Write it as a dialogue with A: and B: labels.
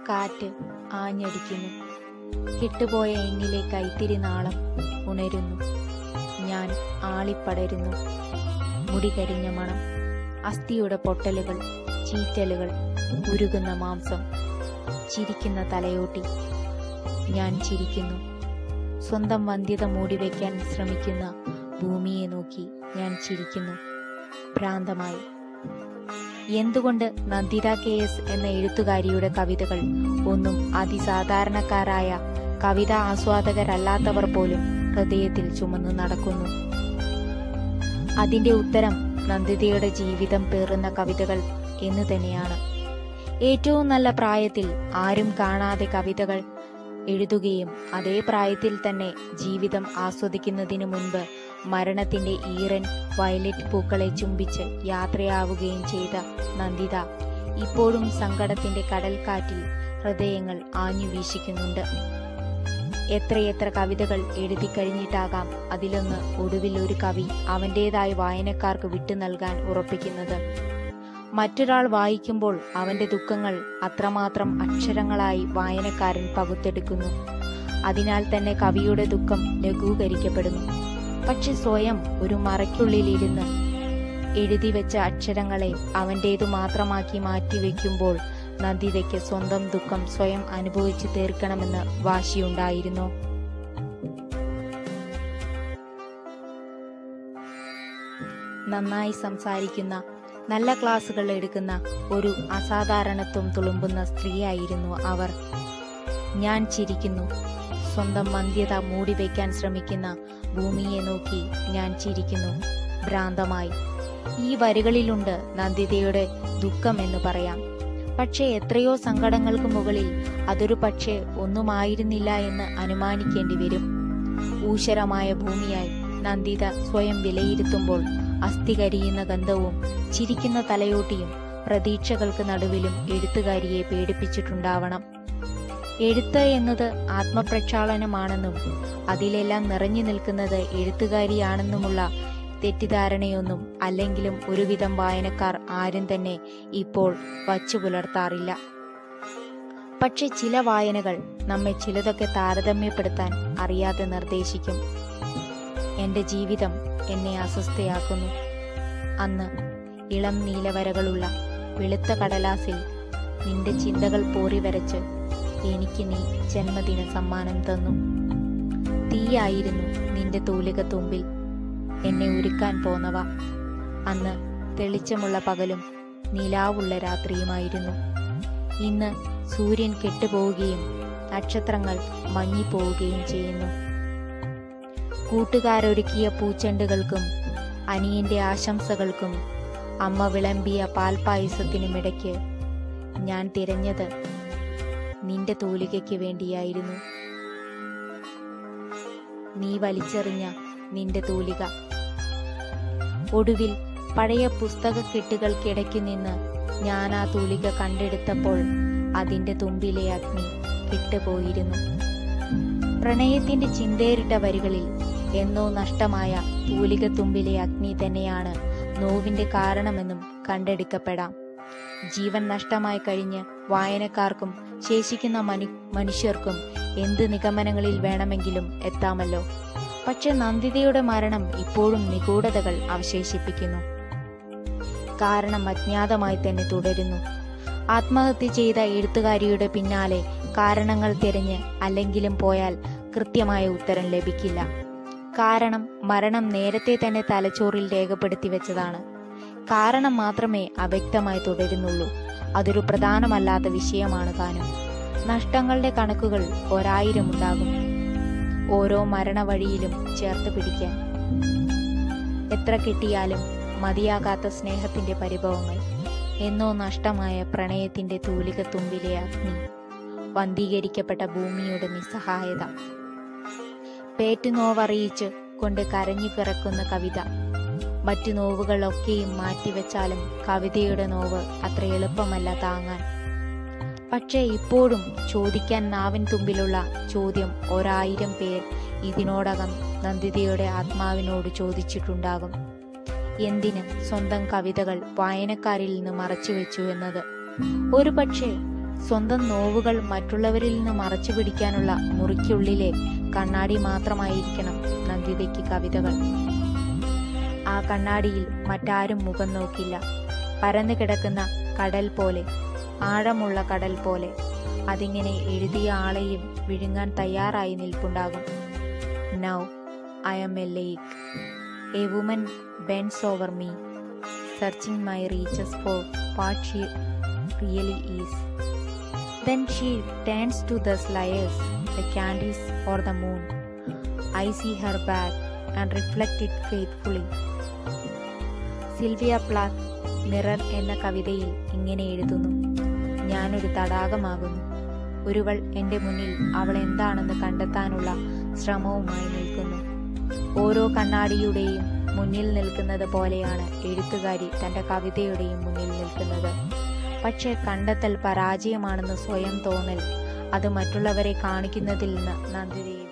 A: കാറ്റ് ആഞ്ഞടിക്കുന്നു കെട്ടുപോയ എന്നിലെ കൈത്തിരി നാളം ഉണരുന്നു ഞാൻ ആളിപ്പടരുന്നു മുടി കരിഞ്ഞ മണം അസ്ഥിയുടെ പൊട്ടലുകൾ ചീറ്റലുകൾ ഉരുകുന്ന മാംസം ചിരിക്കുന്ന തലയോട്ടി ഞാൻ ചിരിക്കുന്നു സ്വന്തം വന്ധ്യത മൂടിവെക്കാൻ ശ്രമിക്കുന്ന ഭൂമിയെ നോക്കി ഞാൻ ചിരിക്കുന്നു ഭ്രാന്തമായി എന്തുകൊണ്ട് നന്ദിത കെ എസ് എന്ന എഴുത്തുകാരിയുടെ കവിതകൾ ഒന്നും അതിസാധാരണക്കാരായ കവിതാ ആസ്വാദകരല്ലാത്തവർ പോലും ഹൃദയത്തിൽ ചുമന്നു നടക്കുന്നു അതിന്റെ ഉത്തരം നന്ദിതയുടെ ജീവിതം പേറുന്ന കവിതകൾ എന്ന് തന്നെയാണ് ഏറ്റവും നല്ല പ്രായത്തിൽ ആരും കാണാതെ കവിതകൾ എഴുതുകയും അതേ പ്രായത്തിൽ തന്നെ ജീവിതം ആസ്വദിക്കുന്നതിനു മുൻപ് മരണത്തിന്റെ ഈറൻ വയലറ്റ് പൂക്കളെ ചുംബിച്ച് യാത്രയാവുകയും ചെയ്ത നന്ദിത ഇപ്പോഴും സങ്കടത്തിന്റെ കടൽക്കാറ്റിൽ ഹൃദയങ്ങൾ ആഞ്ഞു വീശിക്കുന്നുണ്ട് എത്രയെത്ര കവിതകൾ എഴുതി കഴിഞ്ഞിട്ടാകാം അതിലൊന്ന് ഒടുവിൽ ഒരു കവി അവന്റേതായ വായനക്കാർക്ക് വിട്ടു നൽകാൻ ഉറപ്പിക്കുന്നത് മറ്റൊരാൾ വായിക്കുമ്പോൾ അവന്റെ ദുഃഖങ്ങൾ അത്രമാത്രം അക്ഷരങ്ങളായി വായനക്കാരൻ പകുത്തെടുക്കുന്നു അതിനാൽ തന്നെ കവിയുടെ ദുഃഖം ലഘൂകരിക്കപ്പെടുന്നു പക്ഷെ സ്വയം ഒരു മറയ്ക്കുള്ളിലിരുന്ന് എഴുതി വെച്ച അക്ഷരങ്ങളെ അവന്റേതു മാത്രമാക്കി മാറ്റിവെക്കുമ്പോൾ നന്ദിതയ്ക്ക് സ്വന്തം ദുഃഖം സ്വയം അനുഭവിച്ചു തീർക്കണമെന്ന് വാശിയുണ്ടായിരുന്നു നന്നായി സംസാരിക്കുന്ന നല്ല ക്ലാസുകൾ എടുക്കുന്ന ഒരു അസാധാരണത്വം തുളുമ്പുന്ന സ്ത്രീയായിരുന്നു അവർ ഞാൻ ചിരിക്കുന്നു സ്വന്തം വന്ധ്യത മൂടിവെക്കാൻ ശ്രമിക്കുന്ന ഭൂമിയെ നോക്കി ഞാൻ ചിരിക്കുന്നു ഭ്രാന്തമായി ഈ വരികളിലുണ്ട് നന്ദിതയുടെ ദുഃഖം എന്ന് പറയാം പക്ഷേ എത്രയോ സങ്കടങ്ങൾക്ക് മുകളിൽ അതൊരു പക്ഷേ ഒന്നുമായിരുന്നില്ല എന്ന് അനുമാനിക്കേണ്ടി വരും ഊഷരമായ ഭൂമിയായി നന്ദിത സ്വയം വിലയിരുത്തുമ്പോൾ അസ്ഥി കരിയുന്ന ഗന്ധവും ചിരിക്കുന്ന തലയോട്ടിയും പ്രതീക്ഷകൾക്ക് നടുവിലും എഴുത്തുകാരിയെ പേടിപ്പിച്ചിട്ടുണ്ടാവണം എഴുത്ത് എന്നത് ആത്മപ്രക്ഷാളനമാണെന്നും അതിലെല്ലാം നിറഞ്ഞു നിൽക്കുന്നത് എഴുത്തുകാരിയാണെന്നുമുള്ള തെറ്റിദ്ധാരണയൊന്നും അല്ലെങ്കിലും ഒരുവിധം വായനക്കാർ ആരും തന്നെ ഇപ്പോൾ വച്ചു പുലർത്താറില്ല പക്ഷെ ചില വായനകൾ നമ്മെ ചിലതൊക്കെ താരതമ്യപ്പെടുത്താൻ അറിയാതെ നിർദ്ദേശിക്കും എന്റെ ജീവിതം എന്നെ അസ്വസ്ഥയാക്കുന്നു അന്ന് ഇളം നീലവരകളുള്ള വെളുത്ത കടലാസിൽ നിന്റെ ചിന്തകൾ പോറി വരച്ച് എനിക്ക് നീ ജന്മദിന സമ്മാനം തന്നു തീയായിരുന്നു നിന്റെ തൂലിക തുമ്പിൽ എന്നെ ഉരുക്കാൻ പോന്നവ അന്ന് തെളിച്ചമുള്ള പകലും നിലാവുള്ള രാത്രിയുമായിരുന്നു ഇന്ന് സൂര്യൻ കെട്ടുപോവുകയും നക്ഷത്രങ്ങൾ മങ്ങിപ്പോവുകയും ചെയ്യുന്നു കൂട്ടുകാരൊരുക്കിയ പൂച്ചെണ്ടുകൾക്കും അനിയന്റെ ആശംസകൾക്കും അമ്മ വിളമ്പിയ പാൽപായസത്തിനുമിടയ്ക്ക് ഞാൻ തിരഞ്ഞത് നിന്റെ തൂലികയ്ക്ക് വേണ്ടിയായിരുന്നു നീ വലിച്ചെറിഞ്ഞ നിന്റെ തൂലിക ഒടുവിൽ പഴയ പുസ്തകക്കെട്ടുകൾക്കിടയ്ക്ക് നിന്ന് ഞാൻ ആ തൂലിക കണ്ടെടുത്തപ്പോൾ അതിന്റെ തുമ്പിലെ അഗ്നി കെട്ടുപോയിരുന്നു പ്രണയത്തിന്റെ ചിന്തേറിട്ട വരികളിൽ എന്നോ നഷ്ടമായ തൂലിക തുമ്പിലെ അഗ്നി തന്നെയാണ് നോവിന്റെ കാരണമെന്നും കണ്ടെടുക്കപ്പെടാം ജീവൻ നഷ്ടമായി കഴിഞ്ഞ് വായനക്കാർക്കും ശേഷിക്കുന്ന മനു മനുഷ്യർക്കും എന്ത് നിഗമനങ്ങളിൽ വേണമെങ്കിലും എത്താമല്ലോ പക്ഷെ നന്ദിതയുടെ മരണം ഇപ്പോഴും നിഗൂഢതകൾ അവശേഷിപ്പിക്കുന്നു കാരണം അജ്ഞാതമായി തന്നെ തുടരുന്നു ആത്മഹത്യ ചെയ്ത എഴുത്തുകാരിയുടെ പിന്നാലെ കാരണങ്ങൾ തിരഞ്ഞ് അല്ലെങ്കിലും പോയാൽ കൃത്യമായ ഉത്തരം ലഭിക്കില്ല കാരണം മരണം നേരത്തെ തന്നെ തലച്ചോറിൽ രേഖപ്പെടുത്തി വെച്ചതാണ് കാരണം മാത്രമേ അവ്യക്തമായി തുടരുന്നുള്ളൂ അതൊരു പ്രധാനമല്ലാത്ത വിഷയമാണ് താനും നഷ്ടങ്ങളുടെ കണക്കുകൾ ഒരായിരം ഉണ്ടാകും ഓരോ മരണവഴിയിലും ചേർത്ത് പിടിക്കാൻ എത്ര കിട്ടിയാലും മതിയാകാത്ത സ്നേഹത്തിന്റെ പരിഭവങ്ങൾ എന്നോ നഷ്ടമായ പ്രണയത്തിന്റെ തൂലിക തുമ്പിലെ അഗ്നി വന്ധീകരിക്കപ്പെട്ട ഭൂമിയുടെ നിസ്സഹായത പേറ്റുനോവറിയിച്ച് കൊണ്ട് കരഞ്ഞു പിറക്കുന്ന കവിത മറ്റു നോവുകളൊക്കെയും മാറ്റിവെച്ചാലും കവിതയുടെ നോവ് അത്ര എളുപ്പമല്ല താങ്ങാൻ പക്ഷേ ഇപ്പോഴും ചോദിക്കാൻ നാവിൻ തുമ്പിലുള്ള ചോദ്യം ഒരായിരം പേർ ഇതിനോടകം നന്ദിതയുടെ ആത്മാവിനോട് ചോദിച്ചിട്ടുണ്ടാകും എന്തിന് സ്വന്തം കവിതകൾ വായനക്കാരിൽ നിന്ന് മറച്ചുവെച്ചു എന്നത് ഒരു പക്ഷേ സ്വന്തം നോവുകൾ മറ്റുള്ളവരിൽ നിന്ന് മറച്ചു പിടിക്കാനുള്ള മുറിക്കുള്ളിലെ കണ്ണാടി മാത്രമായിരിക്കണം നന്ദിതയ്ക്ക് കവിതകൾ ആ കണ്ണാടിയിൽ മറ്റാരും മുഖം നോക്കില്ല പരന്നു കിടക്കുന്ന കടൽ പോലെ ആഴമുള്ള കടൽ പോലെ അതിങ്ങനെ എഴുതിയ ആളെയും വിഴുങ്ങാൻ തയ്യാറായി നിൽപ്പുണ്ടാകും now I am a lake a woman bends over me searching my reaches for what she really is Then she turns to the slayers, the candles or the moon. I see her back and reflect it faithfully. Sylvia Plath mirror എന്ന കവിതയിൽ ഇങ്ങനെ എഴുതുന്നു ഞാനൊരു തടാകമാകുന്നു ഒരുവൾ എൻ്റെ മുന്നിൽ അവൾ എന്താണെന്ന് കണ്ടെത്താനുള്ള ശ്രമവുമായി നിൽക്കുന്നു ഓരോ കണ്ണാടിയുടെയും മുന്നിൽ നിൽക്കുന്നത് പോലെയാണ് എഴുത്തുകാരി തൻ്റെ കവിതയുടെയും മുന്നിൽ നിൽക്കുന്നത് പക്ഷേ കണ്ടെത്തൽ പരാജയമാണെന്ന് സ്വയം തോന്നൽ അത് മറ്റുള്ളവരെ കാണിക്കുന്നതിൽ നിന്ന് നന്ദിതയെ